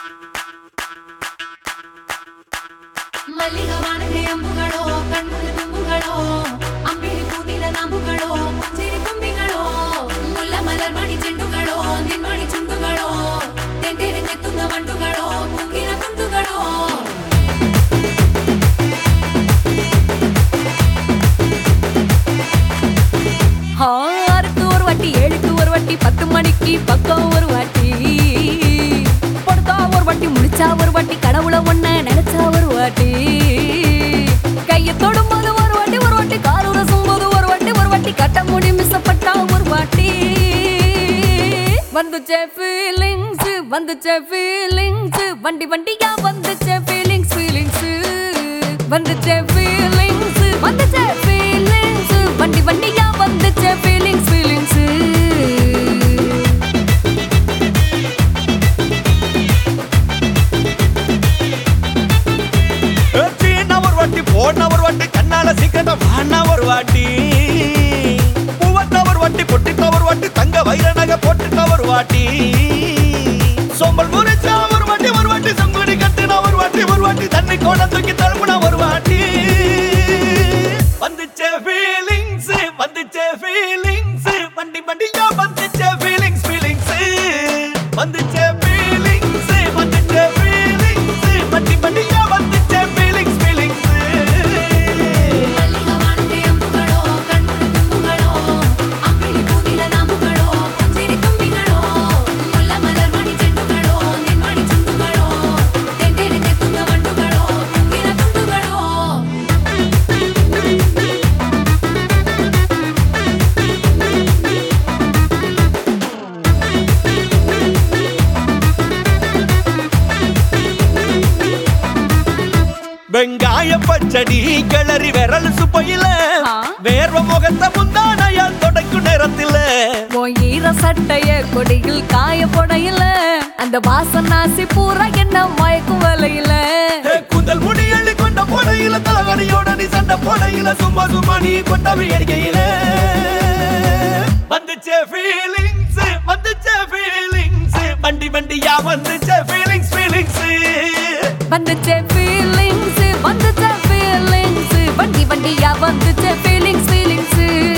ಮಲ್ಲಿಗ ವಾನಗೆ ಅಂಬುಗಳೋ ಕಣ್ಮುಲ ತುಂಬುಗಳೋ ಅಂಬಿಳಿ ಕೂದಿಲ ನಾಂಬುಗಳೋ ಮುಂಜಿರಿ ತುಂಬಿಗಳೋ ಮುಲ್ಲ ಮಲರ್ ಮಣಿ ಚೆಂಡುಗಳೋ ನಿನ್ಮಣಿ ಚುಂಡುಗಳೋ ತೆಂಟೆರೆ ತೆತ್ತುಂಗ ಮಂಡುಗಳೋ ಮುಂಗಿನ ತುಂಡುಗಳೋ ஆறுக்கு ஒரு வாட்டி ஏழுக்கு ஒரு வாட்டி பத்து மணிக்கு பக்கம் ஒரு வாட்டி படுத்தா ஒரு வாட்டி முடிச்சா ஒரு வாட்டி கடவுளை ஒண்ண நினைச்சா ஒரு வாட்டி கைய தொடும்போது ஒரு வாட்டி ஒரு வாட்டி கால் உரசும் போது ஒரு வாட்டி ஒரு வாட்டி கட்ட முடி மிசப்பட்டா ஒரு வாட்டி வந்துச்சே ஃபீலிங்ஸ் வந்துச்சே ஃபீலிங்ஸ் வண்டி வண்டியா வந்துச்சே ஃபீலிங்ஸ் ஃபீலிங்ஸ் வந்துச்சே ஃபீலிங்ஸ் வந்துச்சே ஃபீலிங்ஸ் வண்டி வண்டியா வந்துச்சே ஃபீலிங்ஸ் ஃபீலிங்ஸ் சீனா ஒரு வாட்டி போன ஒரு வாட்டி கண்ணால சீக்கிரத்தை வானா ஒரு வாட்டி பூவத்த ஒரு வாட்டி பொட்டிட்ட ஒரு வாட்டி தங்க வைர நகை போட்டுட்ட ஒரு வாட்டி சோம்பல் முறிச்சா ஒரு வாட்டி ஒரு வாட்டி சங்குடி கட்டின ஒரு வாட்டி ஒரு வாட்டி தண்ணி கோட தூக்கி தழுப்புன ஒரு வாட்டி வந்துச்சே ஃபீலிங்ஸ் வந்துச்சே ஃபீலிங்ஸ் வண்டி வண்டியா வந்துச்சே ஃபீலிங்ஸ் ஃபீலிங்ஸ் வந்துச்சே ஃபீலிங்ஸ் வந்துச்சே ஃபீலிங்ஸ் வண்டி வண்டியா வந்துச்சே ஃபீலிங்ஸ் ஃபீலிங்ஸ் ಮಲ್ಲಿಗ ವಾನಗೆ ಅಂಬುಗಳೋ ಕಣ್ಮುಲ ತುಂಬುಗಳೋ ಅಂಬಿಳಿ ಕೂದಿಲ ನಾಂಬುಗಳೋ ಮುಂಜಿರಿ ತುಂಬಿಗಳೋ ಮುಲ್ಲ ಮಲರ್ ಮಣಿ ಚೆಂಡುಗಳೋ ನಿನ್ಮಣಿ ಚುಂಡುಗಳೋ ತೆಂಟೆರೆ ತೆತ್ತುಂಗ ಮಂಡುಗಳೋ ಮುಂಗಿನ ತುಂಡುಗಳೋ வெங்காய பச்சடி கிளறி விரல் சுப்பையில ஆ. வேர்வ முகத்தை முந்தானையால் தொடக்கும் நேரத்தில உன் ஈர சட்டைய கொடியில் காய போடையில அந்த வாசனாசி பூரா என்ன மயக்கும் வலையில ஏ, கூந்தல் முடி அள்ளி கொண்ட போடையில தலைவலியோட நீ சண்டை போடையில சும்மா சும்மா நீ கொண்ட அடிக்கையில வந்துச்சே ஃபீலிங்ஸ் வந்துச்சே ஃபீலிங்ஸ் வண்டி வண்டியா வந்துச்சே ஃபீலிங்ஸ் ஃபீலிங்ஸ் வந்துச்சே ஃபீலிங்ஸ் வந்துச்சே ஃபீலிங்ஸ் வண்டி வண்டியா வந்துச்சே ஃபீலிங்ஸ் ஃபீலிங்ஸ்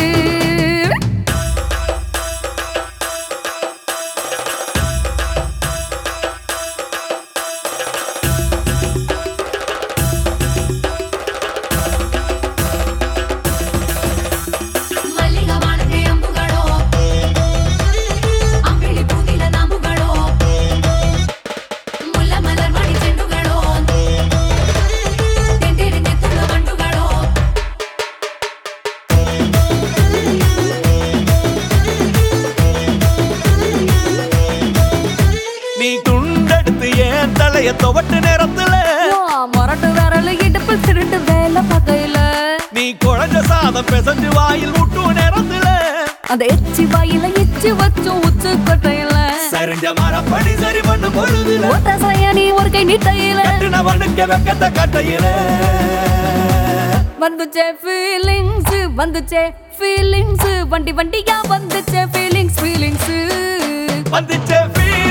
ಮಲ್ಲಿಗ ವಾನಗೆ ಅಂಬುಗಳೋ ಅಂಬಿಳಿ ಕೂದಿಲ ನಾಂಬುಗಳೋ ಮುಲ್ಲ ಮಲರ್ ಮಣಿ ಚೆಂಡುಗಳೋ ತೆಂಟೆರೆ ತೆತ್ತುಂಗ ಮಂಡುಗಳೋ நீ துண்டெடுத்து ஏன் தலைய துவட்டு நேரத்துல மொரட்டு விரல் இடுப்பில் திருட்டு வேலை பகையில நீ குழஞ்ச சாதம் பிசைஞ்சு வாயில் விட்டு நேரத்துல அந்த எச்சி வாயில எச்சி வச்சும் உச்சு கொட்டையில சரிஞ்ச மரப்படி சரி பண்ணு பொழுதுல ஒத்த சையானி ஒரு கை நீட்டையில கட்டினவனுக்கு வெக்கத்த கட்டையில வந்துச்சே ஃபீலிங்ஸ் வந்துச்சே ஃபீலிங்ஸ் வண்டி வண்டியா வந்துச்சே ஃபீலிங்ஸ் ஃபீலிங்ஸ் வந்துச்சே ஃபீலிங்ஸ்